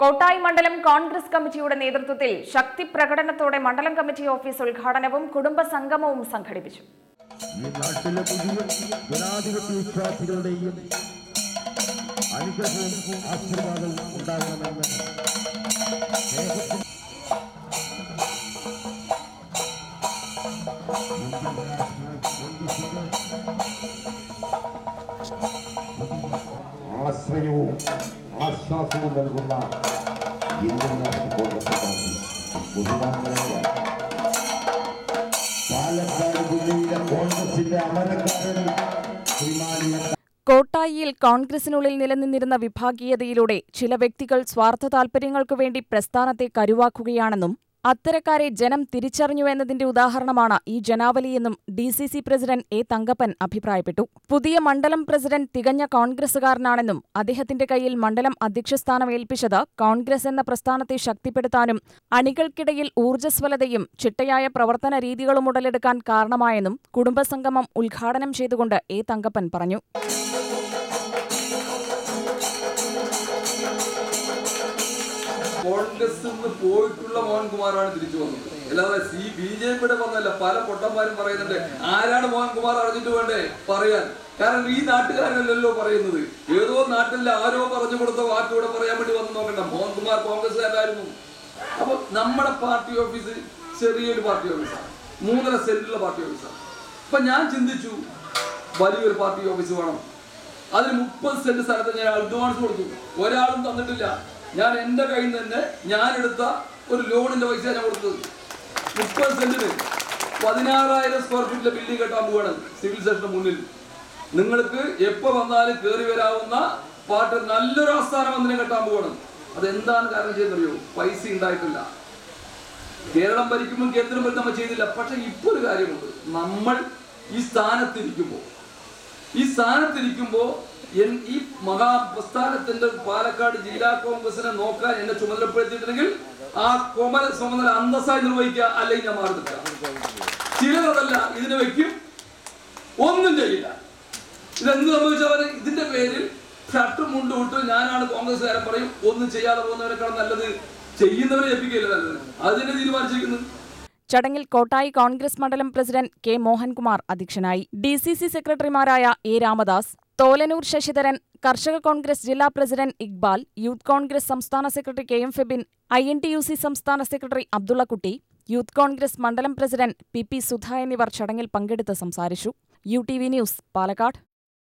കോട്ടായി മണ്ഡലം കോൺഗ്രസ് കമ്മിറ്റിയുടെ നേതൃത്വത്തിൽ ശക്തി പ്രകടനത്തോടെ മണ്ഡലം കമ്മിറ്റി ഓഫീസ് ഉദ്ഘാടനവും കുടുംബ സംഗമവും സംഘടിപ്പിച്ചു ഈ നാട്ടിലെ മുഴുവൻ ജനാധിപത്യ വിശ്വാസികളുടെയും അനുഗ്രഹവും ആശീർവാദവും ഉണ്ടാകണമെന്ന് സ്നേഹത്തിൽ ആശ്രയവും ആശ്വാസവും നൽകുന്ന ഇന്ത്യൻ നാഷണൽ കോൺഗ്രസ് പാർട്ടി ബഹുമാനങ്ങളെ പാലക്കാട് ജില്ലയിലെ കോൺഗ്രസിന്റെ അമരക്കാരൻ ശ്രീമാനിയ കോട്ടായിയിൽ കോൺഗ്രസിനുള്ളിൽ നിലനിന്നിരുന്ന വിഭാഗീയതയിലൂടെ ചില വ്യക്തികൾ സ്വാർത്ഥ താൽപര്യങ്ങൾക്കു വേണ്ടി പ്രസ്ഥാനത്തെ കരുവാക്കുകയാണെന്നും അത്തരക്കാരെ ജനം തിരിച്ചറിഞ്ഞുവെന്നതിന്റെ ഉദാഹരണമാണ് ഈ ജനാവലിയെന്നും D C C president A Thankappan അഭിപ്രായപ്പെട്ടു പുതിയ മണ്ഡലം പ്രസിഡന്റ് തികഞ്ഞ കോൺഗ്രസുകാരനാണെന്നും അദ്ദേഹത്തിന്റെ കയ്യിൽ മണ്ഡലം അധ്യക്ഷസ്ഥാനം ഏൽപ്പിച്ചത് കോൺഗ്രസ് എന്ന പ്രസ്ഥാനത്തെ ശക്തിപ്പെടുത്താനും അണികൾക്കിടയിൽ ഊർജ്ജസ്വലതയും ചിട്ടയായ പ്രവർത്തന രീതികളും ഉടലെടുക്കാൻ കാരണമായെന്നും കുടുംബസംഗമം ഉദ്ഘാടനം ചെയ്തുകൊണ്ട് എ തങ്കപ്പൻ പറഞ്ഞു കോൺഗ്രസിൽ നിന്ന് പോയിട്ടുള്ള മോഹൻകുമാറാണ് തിരിച്ചു വന്നത് അല്ലാതെ സി ബി ജെ പിയുടെ വന്നല്ല പല പൊട്ടന്മാരും പറയുന്നുണ്ട് ആരാണ് മോഹൻകുമാർ അറിഞ്ഞിട്ട് വേണ്ടേ പറയാൻ കാരണം ഈ നാട്ടുകാരനല്ലല്ലോ പറയുന്നത് ഏതോ നാട്ടിൽ ആരോ പറഞ്ഞു കൊടുത്ത വാക്കിലൂടെ പറയാൻ വേണ്ടി വന്ന് നോക്കണ്ട മോഹൻകുമാർ കോൺഗ്രസ്സുകാരായിരുന്നു അപ്പൊ നമ്മുടെ പാർട്ടി ഓഫീസ് ചെറിയൊരു പാർട്ടി ഓഫീസാണ് മൂന്നര സെന്റുള്ള പാർട്ടി ഓഫീസാണ് അപ്പൊ ഞാൻ ചിന്തിച്ചു വലിയൊരു പാർട്ടി ഓഫീസ് വേണം അതിന് മുപ്പത് സെന്റ് സ്ഥലത്ത് ഞാൻ അഡ്വാൻസ് കൊടുത്തു ഒരാളും തന്നിട്ടില്ല ഞാൻ എൻ്റെ കയ്യിൽ നിന്ന് തന്നെ ഞാൻ എടുത്ത ഒരു ലോണിന്റെ പൈസ ഞാൻ കൊടുത്തത് മുപ്പത് സെന്റിന് പതിനാറായിരം സ്ക്വയർ ഫീറ്റിലെ ബിൽഡിംഗ് കെട്ടാൻ പോവാണ് സിവിൽ സ്റ്റേഷന് മുന്നിൽ നിങ്ങൾക്ക് എപ്പോ വന്നാലും കയറി വരാവുന്ന പാട്ട് നല്ലൊരു ആസ്ഥാനം വന്നിനെ കെട്ടാൻ പോവാണ് അതെന്താണ് കാരണം ചെയ്യുന്നറിയോ പൈസ ഉണ്ടായിട്ടില്ല കേരളം ഭരിക്കുമ്പോൾ കേന്ദ്രം ഭരിക്കും നമ്മൾ ചെയ്തില്ല പക്ഷെ ഇപ്പൊ ഒരു കാര്യമുണ്ട് നമ്മൾ ഈ സ്ഥാനത്തിരിക്കുമ്പോൾ ഈ സ്ഥാനത്തിരിക്കുമ്പോൾ എൻ- ഈ മഹാപ്രസ്ഥാനത്തിന്റെ പാലക്കാട് ജില്ലാ കോൺഗ്രസിനെ നോക്കാൻ എന്നെ ചുമതലപ്പെടുത്തിയിട്ടുണ്ടെങ്കിൽ ആ കോമല ചുമതല അന്തസ്സായി നിർവഹിക്കുക അല്ലെങ്കിൽ ഞാൻ മാറി നിൽക്കുക ചിലതല്ല ഇതിനെ വെക്കും ഒന്നും ചെയ്യില്ല ഇതെന്ത് സംഭവിച്ചവർ ഇതിന്റെ പേരിൽ ഷർട്ടും മുണ്ടും ഇട്ട് ഞാനാണ് കോൺഗ്രസ്സുകാരൻ പറയും ഒന്നും ചെയ്യാതെ പോകുന്നവരെക്കാൾ നല്ലത് ചെയ്യുന്നവരെ ഏൽപ്പിക്കുകയില്ല നല്ലത് അതിനെ തീരുമാനിച്ചിരിക്കുന്നത് ചടങ്ങിൽ കോട്ടായി കോൺഗ്രസ് മണ്ഡലം പ്രസിഡന്റ് കെ മോഹൻകുമാർ അധ്യക്ഷനായി ഡി സി സി സെക്രട്ടറിമാരായ എ രാമദാസ് തോലനൂർ ശശിധരൻ കർഷക കോൺഗ്രസ് ജില്ലാ പ്രസിഡന്റ് ഇക്ബാൽ യൂത്ത് കോൺഗ്രസ് സംസ്ഥാന secretary K M Febin I N T U C സംസ്ഥാന സെക്രട്ടറി അബ്ദുള്ളക്കുട്ടി യൂത്ത് കോൺഗ്രസ് മണ്ഡലം പ്രസിഡന്റ് പി പി സുധ എന്നിവർ ചടങ്ങിൽ പങ്കെടുത്ത് സംസാരിച്ചു U T V news Palakkad